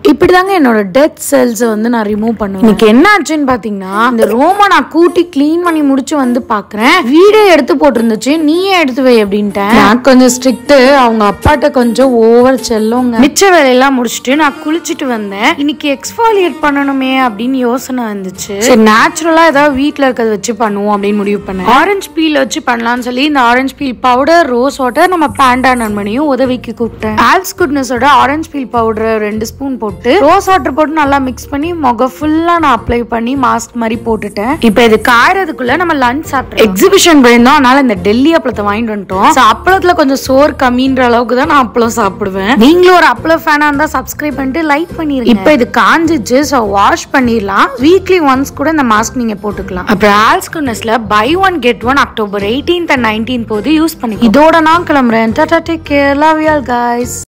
இப்படிதாங்க என்னோட death cells வந்து நான் ரிமூவ் பண்ணுவேன் இன்னைக்கு என்ன ஆச்சுன்னு பாத்தீங்கன்னா இந்த ரோமா நான் கூட்டி க்ளீன் பண்ணி முடிச்சு வந்து பாக்குறேன் வீடே எடுத்து போட்டிருந்துச்சு நீயே எடுத்து வை அப்படின்ட்டேன் நான் கொஞ்சம் ஸ்ட்ரிக்ட் அவங்க அப்பாட்ட கொஞ்சம் ஓவர் செல்லோங்க மிச்ச வேலையெல்லாம் முடிச்சுட்டு நான் குளிச்சுட்டு வந்தேன் இன்னைக்கு எக்ஸ்ஃபாலியேட் பண்ணணுமே அப்படின்னு யோசனை வந்துச்சு சரி நேச்சுரலா ஏதாவது வீட்ல இருக்கிறத வச்சு பண்ணுவோம் அப்படின்னு முடிவு பண்ணேன் ஆரஞ்சு பீல் வச்சு பண்ணலாம்னு சொல்லி இந்த orange peel powder rose water நம்ம பேண்டா நண்பனையும் உதவிக்கு கூப்பிட்டேன் ஆல்ஸ் குட்னஸோட ஆரஞ்சு பீல் பவுடர் ரெண்டு ஸ்பூன் போட்டு ரோஸ் வாட்டர் போட்டு நல்லா மிக்ஸ் பண்ணி முகம் ஃபுல்லா நான் அப்ளை பண்ணி மாஸ்க் மாதிரி போட்டுட்டேன் இப்போ இது காயறதுக்குள்ள நம்ம லஞ்ச் சாப்பிட்டோம் எக்ஸிபிஷன் போயிருந்தோம் அதனால இந்த டெல்லி அப்பளத்தை வாங்கிட்டு வந்துட்டோம் So, அப்பளத்துல கொஞ்சம் சோறு கம்மின்ற அளவுக்கு தான் நான் அப்பளம் சாப்பிடுவேன் நீங்களும் ஒரு அப்பளம் ஃபேனா இருந்தா சப்ஸ்கிரைப் பண்ணிட்டு லைக் பண்ணிருங்க இப்போ இது காஞ்சிச்சு ஸோ வாஷ் பண்ணிடலாம் வீக்லி ஒன்ஸ் கூட இந்த மாஸ்க் நீங்க போட்டுக்கலாம் அப்புறம் ஆல்ஸ் குட்னஸ்ல buy one get one October eighteenth and nineteen போது யூஸ் பண்ணி இதோட நான் கிளம்புறேன் tata take care love you all guys